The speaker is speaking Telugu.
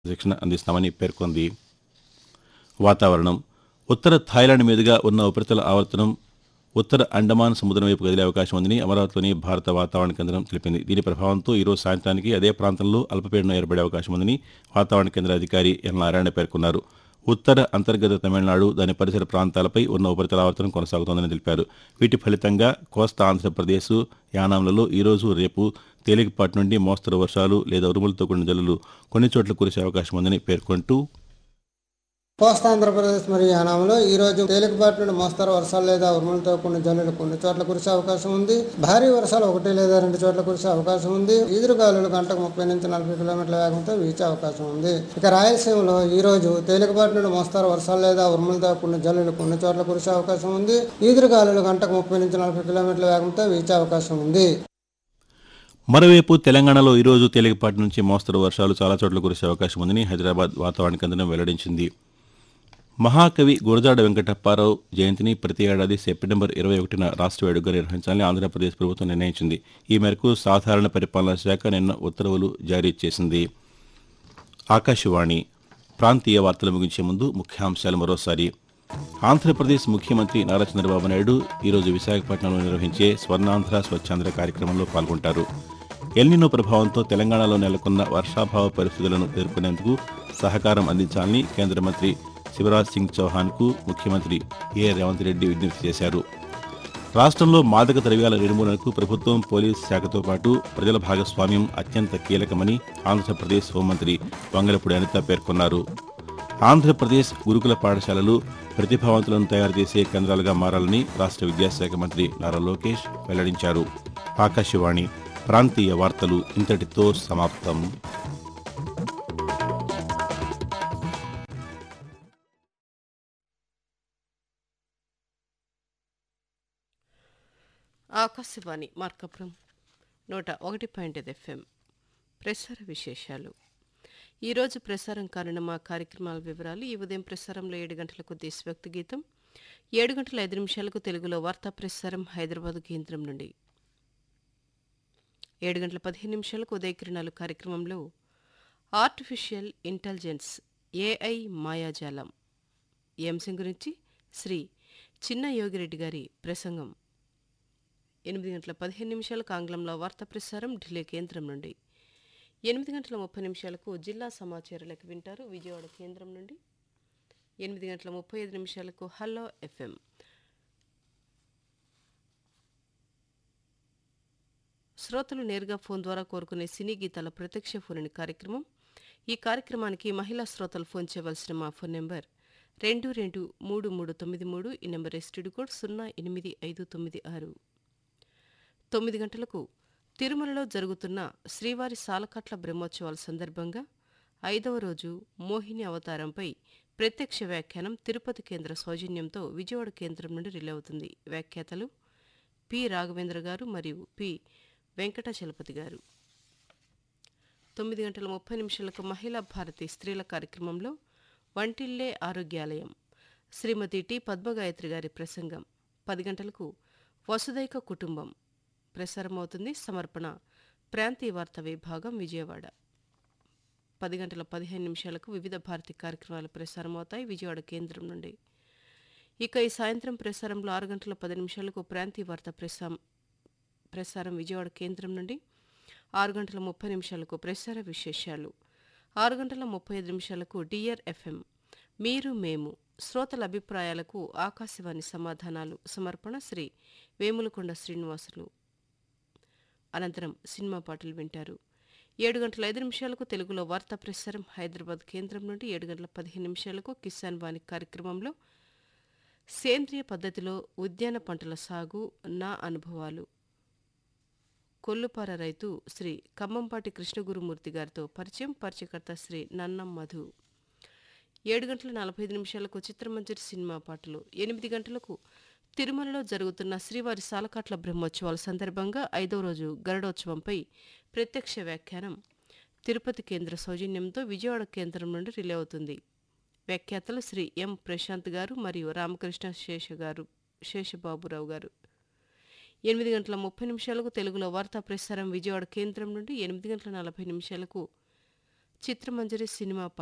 శిక్షణ అందిస్తామని పేర్కొంది వాతావరణం ఉత్తర థాయిలాండ్ మీదుగా ఉన్న ఉపరితల ఆవర్తనం ఉత్తర అండమాన్ సముద్రం వైపు కదిలే అవకాశం ఉందని అమరావతిలోని భారత వాతావరణ కేంద్రం తెలిపింది దీని ప్రభావంతో ఈరోజు సాయంత్రానికి అదే ప్రాంతంలో అల్పపీడనం ఏర్పడే అవకాశం ఉందని వాతావరణ కేంద్ర అధికారి ఎన్ నారాయణ పేర్కొన్నారు ఉత్తర అంతర్గత తమిళనాడు దాని పరిసర ప్రాంతాలపై ఉన్న ఉపరితల ఆవర్తనం కొనసాగుతోందని తెలిపారు వీటి ఫలితంగా కోస్తా ఆంధ్రప్రదేశ్ యానాంలలో ఈరోజు రేపు తేలికపాటి నుండి మోస్తరు వర్షాలు లేదా ఉరుములతో కూడిన జల్లులు కొన్ని చోట్ల కురిసే అవకాశం ఉందని పేర్కొంటూ కోస్తా ఆంధ్రప్రదేశ్ మరియు యానాంలో ఈ రోజు తేలికపాటి నుండి మోస్తరు వర్షాలు లేదా ఉరుములతో కొన్ని జల్లులు కొన్ని చోట్ల కురిసే అవకాశం ఉంది భారీ వర్షాలు ఒకటి లేదా రెండు చోట్ల కురిసే అవకాశం ఉంది ఈదురుగాలులు గంటకు ముప్పై నుంచి నలభై కిలోమీటర్ల వేగంతో వీచే అవకాశం ఉంది ఇక రాయలసీమలో ఈ రోజు తేలికపాటి నుండి మోస్తరు వర్షాలు లేదా ఉరుములతో కొన్ని జల్లులు కొన్ని చోట్ల కురిసే అవకాశం ఉంది ఈదురుగాలులు గంటకు ముప్పై నుంచి నలభై కిలోమీటర్ల వేగంతో వీచే అవకాశం ఉంది మరోవైపు తెలంగాణలో ఈరోజు తేలికపాటి నుంచి మోస్తరు వర్షాలు చాలా చోట్ల కురిసే అవకాశం ఉందని హైదరాబాద్ వాతావరణ కేంద్రం వెల్లడించింది మహాకవి గురజాడ వెంకటప్పారావు జయంతిని ప్రతి ఏడాది సెప్టెంబర్ ఇరవై ఒకటిన రాష్ట్ర వేడుకగా నిర్వహించాలని ఆంధ్రప్రదేశ్ ప్రభుత్వం నిర్ణయించింది ఈ మేరకు సాధారణ పరిపాలనా శాఖ నిన్న ఉత్తర్వులు జారీ చేసింది ఆకాశవాణి ప్రాంతీయ వార్తలు ముగించే ముందు ముఖ్యాంశాలు మరోసారి ఆంధ్రప్రదేశ్ ముఖ్యమంత్రి నారా చంద్రబాబు నాయుడు ఈరోజు విశాఖపట్నంలో నిర్వహించే స్వర్ణాంధ్ర స్వచ్ఛాంధ్ర కార్యక్రమంలో పాల్గొంటారు ఎల్నినో ప్రభావంతో తెలంగాణలో నెలకొన్న వర్షాభావ పరిస్థితులను ఎదుర్కొనేందుకు సహకారం అందించాలని కేంద్ర మంత్రి శివరాజ్ సింగ్ చౌహాన్కు ముఖ్యమంత్రి ఏ రేవంత్ రెడ్డి విజ్ఞప్తి చేశారు రాష్ట్రంలో మాదక ద్రవ్యాల నిర్మూలనకు ప్రభుత్వం పోలీస్ శాఖతో పాటు ప్రజల భాగస్వామ్యం అత్యంత కీలకమని ఆంధ్రప్రదేశ్ హోంమంత్రి వంగలపూడి అనిత పేర్కొన్నారు ఆంధ్రప్రదేశ్ గురుకుల పాఠశాలలు ప్రతిభావంతులను తయారు చేసే కేంద్రాలుగా మారాలని రాష్ట్ర విద్యాశాఖ మంత్రి నారా లోకేష్ వెల్లడించారు ఆకాశవాణి ప్రాంతీయ వార్తలు ఇంతటితో సమాప్తం ఆకాశవాణి మార్కపురం నూట ఒకటి పాయింట్ ఐదు ఎఫ్ఎం ప్రసార విశేషాలు ఈరోజు ప్రసారం కానున్న మా కార్యక్రమాల వివరాలు ఈ ఉదయం ప్రసారంలో ఏడు గంటలకు దేశభక్తి గీతం ఏడు గంటల ఐదు నిమిషాలకు తెలుగులో వార్తా ప్రసారం హైదరాబాద్ కేంద్రం నుండి ఏడు గంటల పదిహేను నిమిషాలకు ఉదయకిరణాలు కార్యక్రమంలో ఆర్టిఫిషియల్ ఇంటెలిజెన్స్ ఏఐ మాయాజాలం ఈ అంశం గురించి శ్రీ చిన్న యోగిరెడ్డి గారి ప్రసంగం ఎనిమిది గంటల పదిహేను నిమిషాలకు ఆంగ్లంలో వార్తా ప్రసారం ఢిల్లీ కేంద్రం నుండి ఎనిమిది గంటల ముప్పై నిమిషాలకు జిల్లా సమాచారాలకు వింటారు విజయవాడ కేంద్రం నుండి ఎనిమిది గంటల ముప్పై ఐదు నిమిషాలకు హలో ఎఫ్ఎం శ్రోతలు నేరుగా ఫోన్ ద్వారా కోరుకునే సినీ గీతాల ప్రత్యక్ష ఫోన్ కార్యక్రమం ఈ కార్యక్రమానికి మహిళా శ్రోతలు ఫోన్ చేయవలసిన మా ఫోన్ నెంబర్ రెండు రెండు మూడు మూడు తొమ్మిది మూడు ఈ నెంబర్ ఎస్టీడీ కోడ్ సున్నా ఎనిమిది ఐదు తొమ్మిది ఆరు తొమ్మిది గంటలకు తిరుమలలో జరుగుతున్న శ్రీవారి సాలకట్ల బ్రహ్మోత్సవాల సందర్భంగా ఐదవ రోజు మోహిని అవతారంపై ప్రత్యక్ష వ్యాఖ్యానం తిరుపతి కేంద్ర సౌజన్యంతో విజయవాడ కేంద్రం నుండి రిలే అవుతుంది వ్యాఖ్యాతలు పి రాఘవేంద్ర గారు మరియు పి వెంకటాచలపతి గారు తొమ్మిది గంటల ముప్పై నిమిషాలకు మహిళా భారతి స్త్రీల కార్యక్రమంలో వంటిల్లే ఆరోగ్యాలయం శ్రీమతి టి పద్మగాయత్రి గారి ప్రసంగం పది గంటలకు వసుదైక కుటుంబం ప్రసారమవుతుంది సమర్పణ ప్రాంతీయ వార్త విభాగం విజయవాడ పది గంటల పదిహేను నిమిషాలకు వివిధ భారతి కార్యక్రమాలు ప్రసారమవుతాయి విజయవాడ కేంద్రం నుండి ఇక ఈ సాయంత్రం ప్రసారంలో ఆరు గంటల పది నిమిషాలకు ప్రాంతీయ వార్త ప్రసారం ప్రసారం విజయవాడ కేంద్రం నుండి ఆరు గంటల ముప్పై నిమిషాలకు ప్రసార విశేషాలు ఆరు గంటల ముప్పై ఐదు నిమిషాలకు డియర్ ఎఫ్ఎం మీరు మేము శ్రోతల అభిప్రాయాలకు ఆకాశవాణి సమాధానాలు సమర్పణ శ్రీ వేములకొండ శ్రీనివాసులు అనంతరం సినిమా పాటలు వింటారు ఏడు గంటల ఐదు నిమిషాలకు తెలుగులో వార్తా ప్రసారం హైదరాబాద్ కేంద్రం నుండి ఏడు గంటల పదిహేను నిమిషాలకు కిసాన్ వాణి కార్యక్రమంలో సేంద్రియ పద్ధతిలో ఉద్యాన పంటల సాగు నా అనుభవాలు కొల్లుపార రైతు శ్రీ ఖమ్మంపాటి కృష్ణగురుమూర్తి గారితో పరిచయం పరిచయకర్త శ్రీ నన్నం మధు ఏడు గంటల నలభై ఐదు నిమిషాలకు చిత్రమంజరి సినిమా పాటలు ఎనిమిది గంటలకు తిరుమలలో జరుగుతున్న శ్రీవారి సాలకాట్ల బ్రహ్మోత్సవాల సందర్భంగా ఐదవ రోజు గరుడోత్సవంపై ప్రత్యక్ష వ్యాఖ్యానం తిరుపతి కేంద్ర సౌజన్యంతో విజయవాడ కేంద్రం నుండి రిలే అవుతుంది వ్యాఖ్యాతలు శ్రీ ఎం ప్రశాంత్ గారు మరియు రామకృష్ణ శేష గారు శేషబాబురావు గారు ఎనిమిది గంటల ముప్పై నిమిషాలకు తెలుగులో వార్తా ప్రసారం విజయవాడ కేంద్రం నుండి ఎనిమిది గంటల నలభై నిమిషాలకు చిత్రమంజరి సినిమా